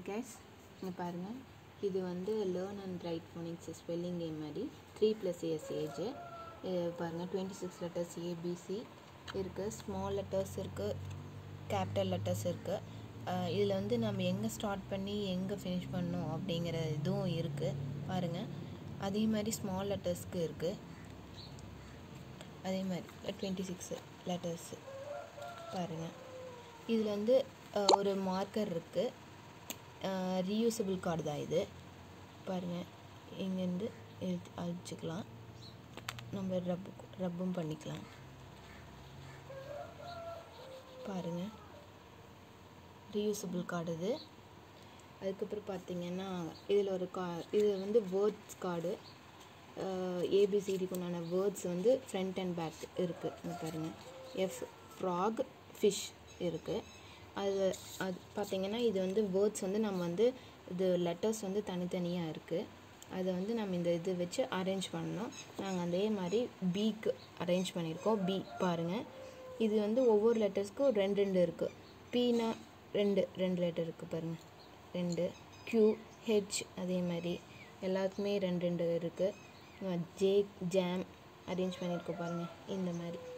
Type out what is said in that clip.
guys இங்கே பாருங்கள் இது வந்து learn and write phonics spelling game மாதிரி த்ரீ ப்ளஸ் இயர்ஸ் ஏஜ் பாருங்கள் டுவெண்ட்டி சிக்ஸ் லெட்டர்ஸ் ஏபிசி இருக்குது ஸ்மால் லெட்டர்ஸ் இருக்குது கேபிட்டல் லெட்டர்ஸ் இருக்குது இதில் வந்து நம்ம எங்கே ஸ்டார்ட் பண்ணி எங்கே ஃபினிஷ் பண்ணணும் அப்படிங்கிற இதுவும் இருக்குது பாருங்கள் அதே மாதிரி ஸ்மால் லெட்டர்ஸ்க்கு இருக்குது அதே மாதிரி டுவெண்ட்டி சிக்ஸ் லெட்டர்ஸு பாருங்கள் இதில் வந்து அஹ், ஒரு மார்க்கர் இருக்குது ரீயூசபிள் கார்டு தான் இது பாருங்கள் இங்கேருந்து எடுத்து அழிச்சிக்கலாம் நம்ம ரப் ரப்பும் பண்ணிக்கலாம் பாருங்கள் ரீயூசபிள் கார்டு இது அதுக்கப்புறம் பார்த்தீங்கன்னா இதில் ஒரு கா இது வந்து வேர்ட்ஸ் கார்டு ஏபிசிடிக்கு உண்டான வேர்ட்ஸ் வந்து ஃப்ரண்ட் அண்ட் பேக் இருக்குது இங்கே பாருங்கள் எஃப் ஃப்ராக் ஃபிஷ் இருக்குது அது அது பார்த்தீங்கன்னா இது வந்து வேர்ட்ஸ் வந்து நம்ம வந்து இது லெட்டர்ஸ் வந்து தனித்தனியாக இருக்குது அதை வந்து நம்ம இந்த இது வச்சு அரேஞ்ச் பண்ணோம் நாங்கள் அதே மாதிரி பிக்கு அரேஞ்ச் பண்ணியிருக்கோம் பி பாருங்கள் இது வந்து ஒவ்வொரு லெட்டர்ஸ்க்கும் ரெண்டு ரெண்டு இருக்குது பீனா ரெண்டு ரெண்டு லெட்டர் இருக்குது பாருங்கள் ரெண்டு க்யூ ஹெச் அதே மாதிரி எல்லாத்துக்குமே ரெண்டு ரெண்டு இருக்குது ஜே ஜாம் அரேஞ்ச் பண்ணியிருக்கோம் பாருங்கள் இந்த மாதிரி